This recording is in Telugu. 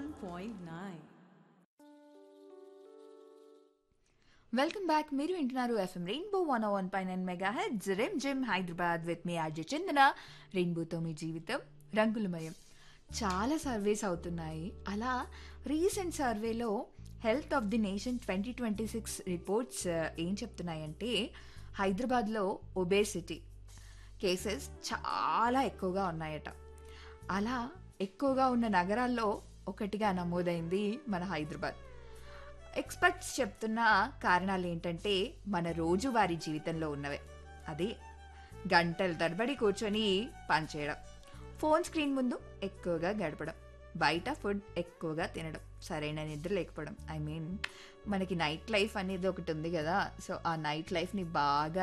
101.9 వెల్కమ్ బ్యాక్ మీరు వింటున్నారు ఎఫ్ఎం రెయిన్బో వన్ వన్ పై నైన్ మెగా హెడ్స్ రెమ్ జిమ్ హైదరాబాద్ విత్ మీ ఆర్జే చందన రెయిన్బోతో మీ జీవితం రంగులమయం చాలా సర్వేస్ అవుతున్నాయి అలా రీసెంట్ సర్వేలో health of the nation twenty twenty six reports ఏం చెప్తున్నాయంటే హైదరాబాద్లో ఒబేసిటీ కేసెస్ చాలా ఎక్కువగా ఉన్నాయట అలా ఎక్కువగా ఉన్న నగరాల్లో ఒకటిగా నమోదైంది మన హైదరాబాద్ ఎక్స్పర్ట్స్ చెప్తున్న కారణాలు ఏంటంటే మన రోజువారీ జీవితంలో ఉన్నవే అది గంటల తరబడి కూర్చొని పనిచేయడం ఫోన్ స్క్రీన్ ముందు ఎక్కువగా గడపడం బయట ఫుడ్ ఎక్కువగా తినడం సరైన నిద్ర లేకపోవడం ఐ మీన్ మనకి నైట్ లైఫ్ అనేది ఒకటి ఉంది కదా సో ఆ నైట్ లైఫ్ని బాగా